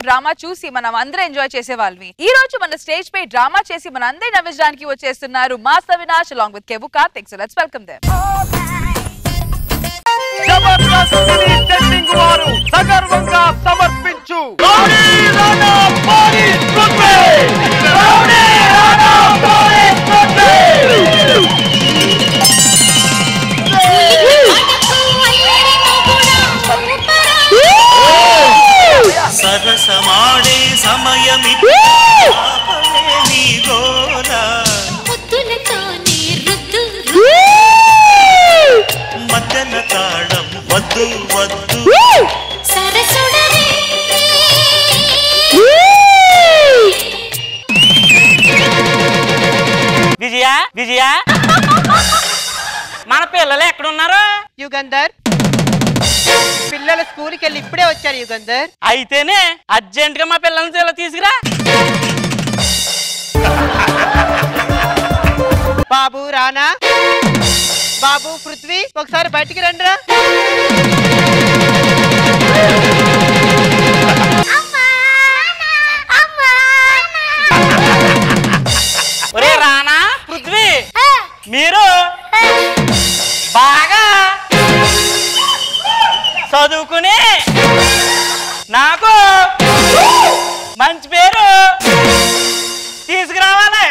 Drama చూసి మనం అందరం ఎంజాయ్ చేసే వాళ్ళవి ఈ రోజు మన స్టేజ్ పై డ్రామా చేసి మన అందరి నవ్వించడానికి వచ్చేస్తున్నారు mass Avinash along with Kevvu Karthik so let's welcome them Jabardasth cine setting వారు సగర్వంగా సమర్పించు రౌడీ రాణా పారి పృథ్వీ! రౌడీ రాణా పారి పృథ్వీ! సరసమాడే సమయమి ఆపలే నీ గోల మద్దన తాళం వద్దు వద్దు విజయ విజయ మన పిల్లలు ఎక్కడున్నారు యుగంధర్ పిల్లలు స్కూల్కి వెళ్ళి ఇప్పుడే వచ్చారు యుగంధర్ అయితేనే అర్జెంట్ గా మా పిల్లల్ని ఇలా తీసుకురా బాబు రానా బాబు పృథ్వీ ఒకసారి బయటికి రండిరా ఒరే రానా పృథ్వీ మీరు బాగా చదువుకుని నాకు మంచి పేరు తీసుకురావాలి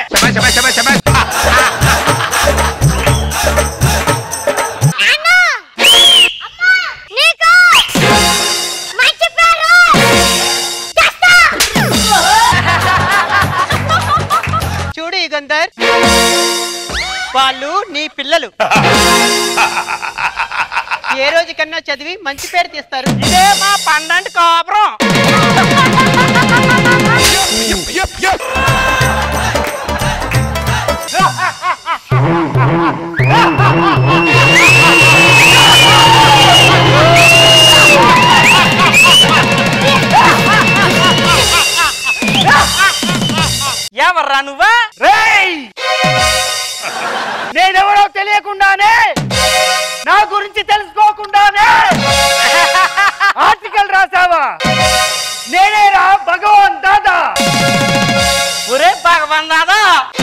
చూడు యుగంధర్ వాళ్ళు నీ పిల్లలు ఏ రోజు కన్నా చదివి మంచి పేరు తీస్తారు ఇదే మా పండంటి కాపురం ఎవర్రా నువ్వా రేయ్! నేనెవరో తెలియకుండానే నా గురించి తెలుసుకోకుండానే ఆర్టికల్ రాసావా నేనేరా భగవాన్ దాదా ఒరే భగవాన్ దాదా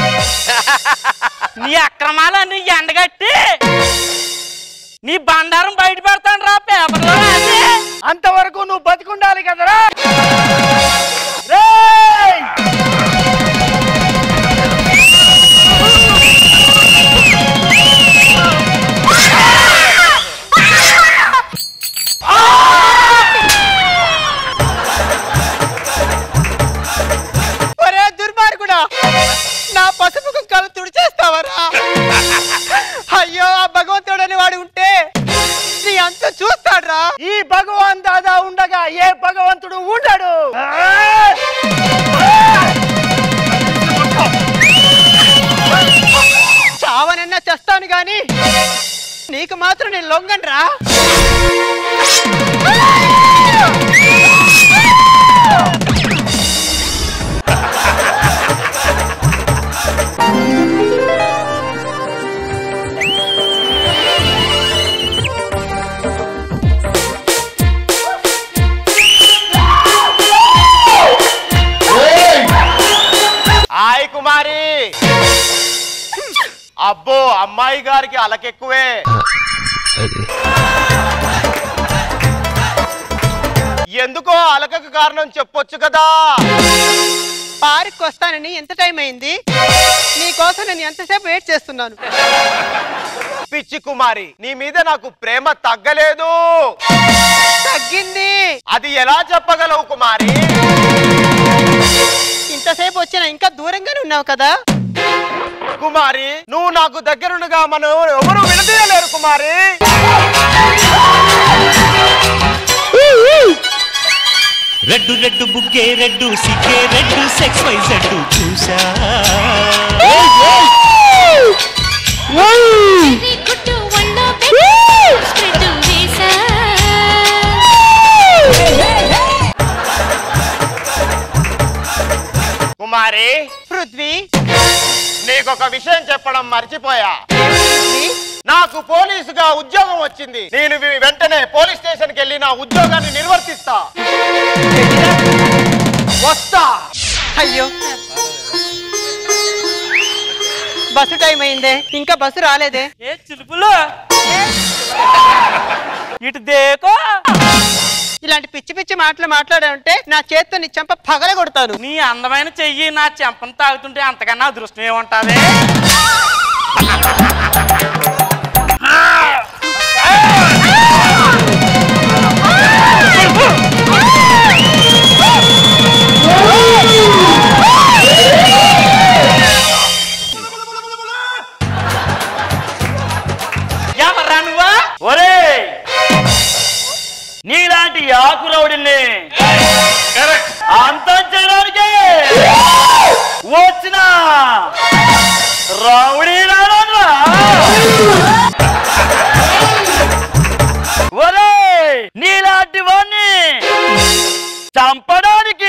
నీ అక్రమాలన్నీ ఎండగట్టి నీ బండారం బయట పెడతాను రా పేపర్లో రాసి. అంతవరకు నువ్వు బతికుండాలి కదరా రేయ్! ఒరే దుర్మార్గుడా నా పసుపు కుక్కలు తుడిచేస్తావరా అయ్యో ఆ భగవంతుడని వాడు ఉంటే నీ అంత చూస్తాడ్రా ఈ భగవాన్ దాదా ఉండగా ఏ భగవంతుడు ఉండడు చావనన్నా చేస్తాను గాని నీకు మాత్రం నేను లొంగనరా హాయ్ కుమారి అబ్బో అమ్మాయి గారికి అలకెక్కువే ఎందుకో అలకకు కారణం చెప్పొచ్చు కదా పార్క్ వస్తానని ఎంత టైం అయింది నీ కోసం నేను ఎంతసేపు వెయిట్ చేస్తున్నాను పిచ్చి కుమారి నీ మీద నాకు ప్రేమ తగ్గలేదు తగ్గింది అది ఎలా చెప్పగలవు కుమారి ఇంతసేపు వచ్చినా ఇంకా దూరంగానే ఉన్నావు కదా కుమారి నువ్వు నాకు దగ్గరుండగా మనం ఎవరు విడదీయలేరు కుమారి రెడ్డు రెడ్డు బుగ్గే రెడ్డు సిగ్గే రెడ్డు సెక్స్ వై జడ్డు చూసా కుమారి పృథ్వీ నీకొక విషయం చెప్పడం మర్చిపోయా పృథ్వీ నాకు పోలీసుగా ఉద్యోగం వచ్చింది నేను వి- వెంటనే పోలీస్ స్టేషన్ కి వెళ్ళి నా ఉద్యోగాన్ని నిర్వర్తిస్తా వస్తా అయ్యో బస్సు టైం అయిందే ఇంకా బస్సు రాలేదే ఏ చిలుపులు ఇటు దేకో ఇలాంటి పిచ్చి పిచ్చి మాటలు మాట్లాడాలంటే నా చేత్తో నీ చెంప పగల కొడతాను నీ అందమైన చెయ్యి నా చెంపను తాగుతుంటే అంతకన్నా అదృష్టం ఏముంటది ఎవర్రా నువ్వా ఒరే నీలాంటి ఆకురవుడిని అంతం చేయడానికి వచ్చిన రౌడీ రానురా ఒరే నీలాంటి వాణ్ణి చంపడానికి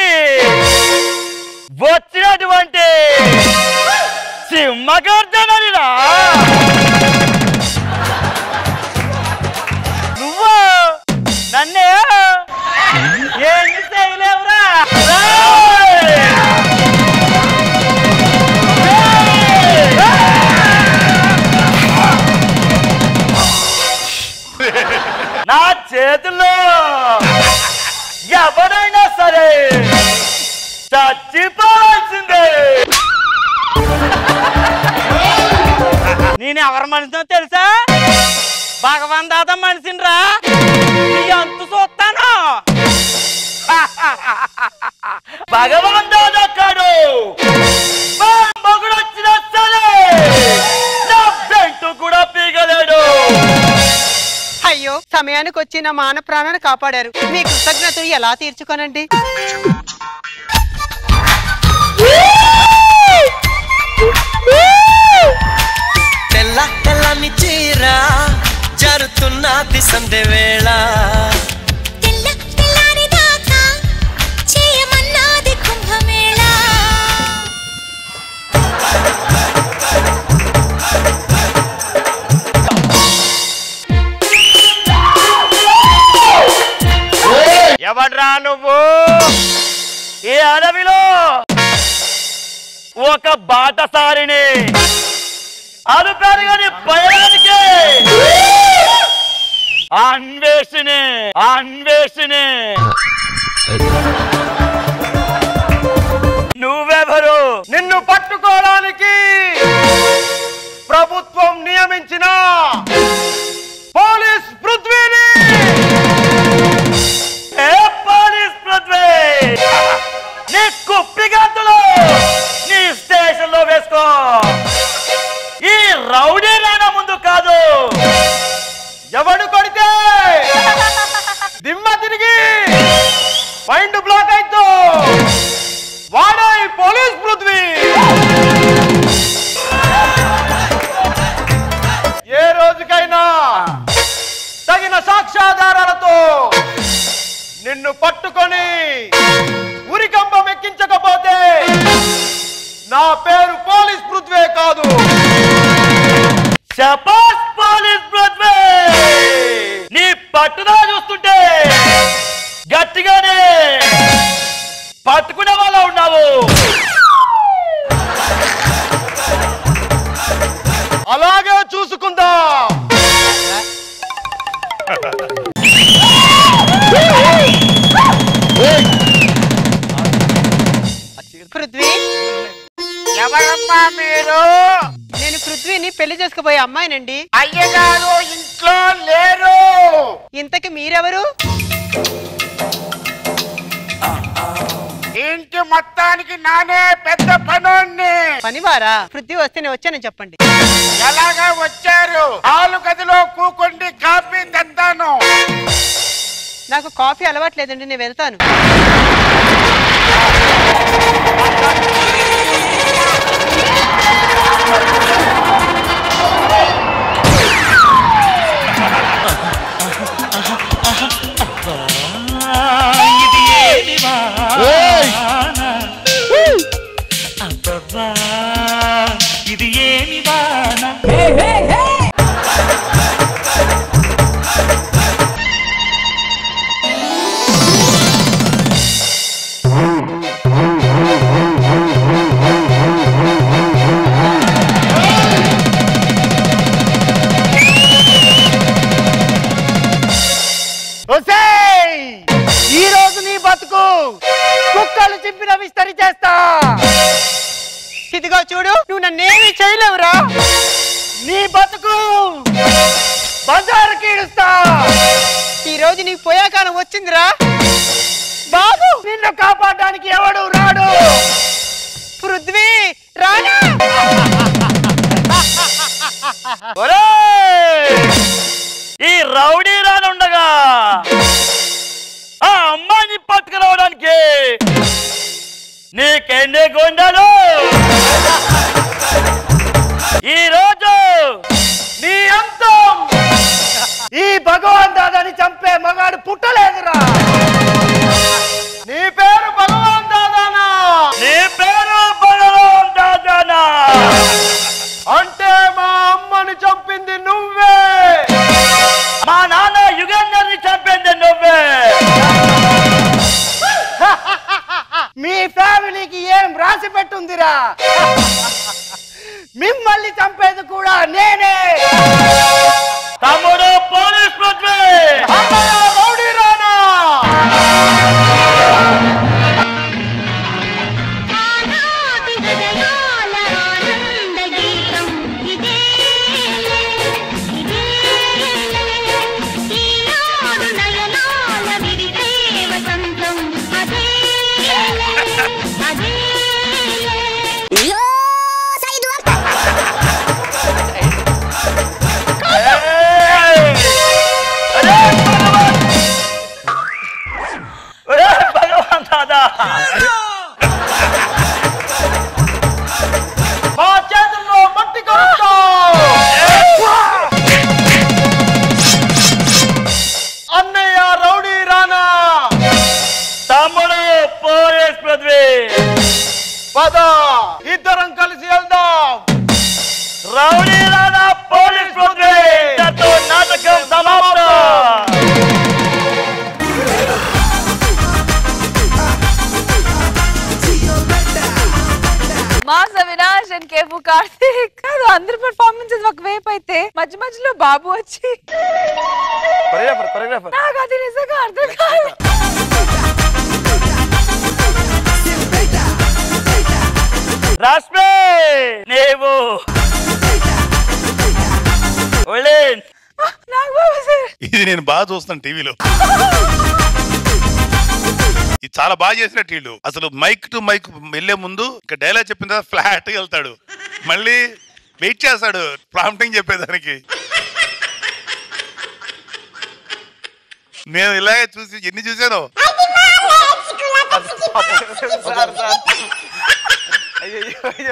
వచ్చినటువంటి సింహగర్జననిరా నువ్వు నన్నే ఏమి చేయలేవురా రేయ్! నా చేతుల్లో ఎవరైనా సరే చచ్చిపోవాల్సిందే నేను ఎవరి మనిషినో తెలుసా భగవాన్ దాదా మనిషినిరా నీ అంతు చూస్తాను భగవాన్ దాదా కాడు మా మొగుడు వచ్చినా సరే నా బెంటు కూడా పీగలేడు అయ్యో సమయానికి వచ్చి నా మాన ప్రాణాన్ని కాపాడారు మీ కృతజ్ఞతలు ఎలా తీర్చుకోనండి తెల్ల తెల్లని చీర జరుతున్నది సంధ్య వేళ తెల్ల తెల్లారి దాకా చేయమన్నాది కుంభమేళ ఎవడ్రా నువ్వు ఈ అడవిలో ఒక బాటసారిని అడుపెరగని భయానికి అన్వేషిని అన్వేషిని నువ్వెవరు నిన్ను పట్టుకోవడానికి ప్రభుత్వం నియమించిన పోలీస్ పృథ్వీని ఏ పోలీస్ పృథ్వీ నీ కుప్పిగంతులు నీ స్టేషన్ లో వేసుకో ఈ రౌడీ నాయన ముందు కాదు ఎవడు కొడితే దిమ్మ తిరిగి మైండ్ బ్లాక్ అయితో వాడే ఈ పోలీస్ పృథ్వీ ఏ రోజుకైనా తగిన సాక్ష్యాధారాలతో నిన్ను పట్టుకొని ఉరికంబం ఎక్కించకపోతే నా పేరు పోలీస్ పృథ్వే కాదు శపాస్ పోలీస్ పృథ్వీ నీ పట్టుదల చూస్తుంటే గట్టిగానే పట్టుకునే వాళ్ళ ఉన్నావు అలాగే చూసుకుందాం పృథ్వీ ఎవరమ్మా మీరు నేను పృథ్వీని పెళ్లి చేసుకుపోయే అమ్మాయినండి అయ్యగారు ఇంట్లో లేరు ఇంతకి మీరెవరు ఇంటి మొత్తానికి నానే పెద్ద పనోన్ని పనివారా పృథ్వీ వస్తే నేను వచ్చానని చెప్పండి ఎలాగా వచ్చారు హాలు గదిలో కూకుండి కాఫీ తెస్తాను నాకు కాఫీ అలవాట్లేదండి నేను వెళ్తాను ఇది ఏమి వాన అబ్బబ్బా ఇది ఏమి వాన చింపిన విస్తరి చేస్తా ఇదిగో చూడు నువ్వు నన్నేమీ చేయలేవురా నీ బతుకు బజారుకి ఇడుస్తా ఈ రోజు నీకు పోయాకాలం వచ్చిందిరా బాబు నిన్ను కాపాడడానికి ఎవడు రాడు పృథ్వీ రానా ఒరేయ్! ఈ రౌడీ రానుండగా ఆ అమ్మాయిని పట్టుకురావడానికి నీకెన్ని గుండెలు ఈ రోజు నీ అంతం ఈ భగవాన్ దాదాని చంపే మగాడు పుట్టలేదురా నీ పేరు భగవాన్ దాదానా నీ పేరు బలరాం దాదానా అంటే మా అమ్మని చంపింది నువ్వే మా నాన్న యుగంధర్ని చంపింది నువ్వే మీ ఫ్యామిలీకి ఏం రాసి పెట్టుందిరా మిమ్మల్ని చంపేది కూడా నేనే తమ్ముడు పోలీస్ పృథ్వీ అమ్మయ్య, రౌడీ రానా ఆనాటి హృదయాల ఆనంద గీతం ఇదేలే, ఇదేలే. ఈనాడు నయనాల విరిసే వసంతం అదేలే, అదేలే. అరే భగవాన్ ఒరే భగవాన్ దాదా మా చేతుల్లో మట్టి కొరుకుతాం అన్నయ్య రౌడీ రానా తమ్ముడు పోలీస్ పృథ్వీ పద ఇద్దరం కలిసి వెళ్దాం రౌడీ రానా పోలీస్ పృథ్వీ ఇంతతో నాటకం సమాప్తం మాస్ అవినాష్ అండ్ కేఫు కార్తీక్ కాదు అందరి పర్ఫార్మెన్సెస్ ఒకవైపు అయితే మధ్య మధ్యలో బాబు వచ్చి కొరియోగ్రాఫర్ కొరియోగ్రాఫర్ నాకు అది నిజంగా అర్థం కాదు రశ్మి నీవు ఒలేన్ నాకు బాబు సార్ ఇది నేను బాగా చూస్తాను టీవీలో ఇది చాలా బాగా చేసినట్టు వీళ్ళు అసలు మైక్ టు మైక్ వెళ్ళే ముందు ఇక డైలాగ్ చెప్పిన తర్వాత ఫ్లాట్ గా వెళ్తాడు మళ్ళీ వెయిట్ చేస్తాడు ప్రాంప్టింగ్ చెప్పేదానికి నేను ఇలాగే చూసి ఎన్ని చూసాను సార్ సార్ అయ్యో అయ్యో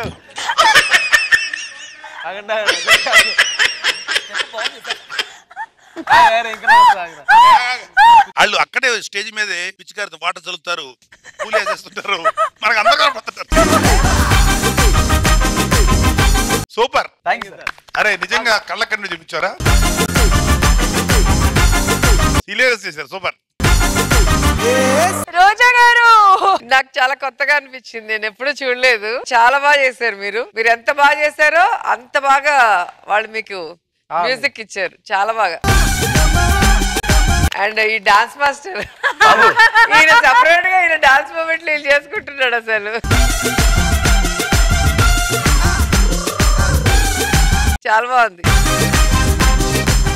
ఆగండి, ఆగండి. ఆ, వేరే ఇంకా నవ్వుతా, ఆగండి. వాళ్ళు అక్కడే స్టేజ్ మీదే పిచ్చికారితో వాటర్ చల్లుతారు పూలు వేసేస్తుంటారు మనకు అందరూ కనపడుతుంటారు సూపర్ థ్యాంక్ యూ సార్ అరే నిజంగా కళ్ళ కన్ను చూపించారా హిలేరియస్ చేశారు సూపర్ రోజా గారు నాకు చాలా కొత్తగా అనిపించింది నేను ఎప్పుడూ చూడలేదు చాలా బాగా చేశారు మీరు మీరు ఎంత బాగా చేశారో అంత బాగా వాళ్ళు మీకు మ్యూజిక్ ఇచ్చారు చాలా బాగా అండ్ ఈ డాన్స్ మాస్టర్ ఈయన సపరేట్ గా ఈయన డాన్స్ మూమెంట్లు వీళ్ళు చేసుకుంటున్నాడు అసలు చాలా బాగుంది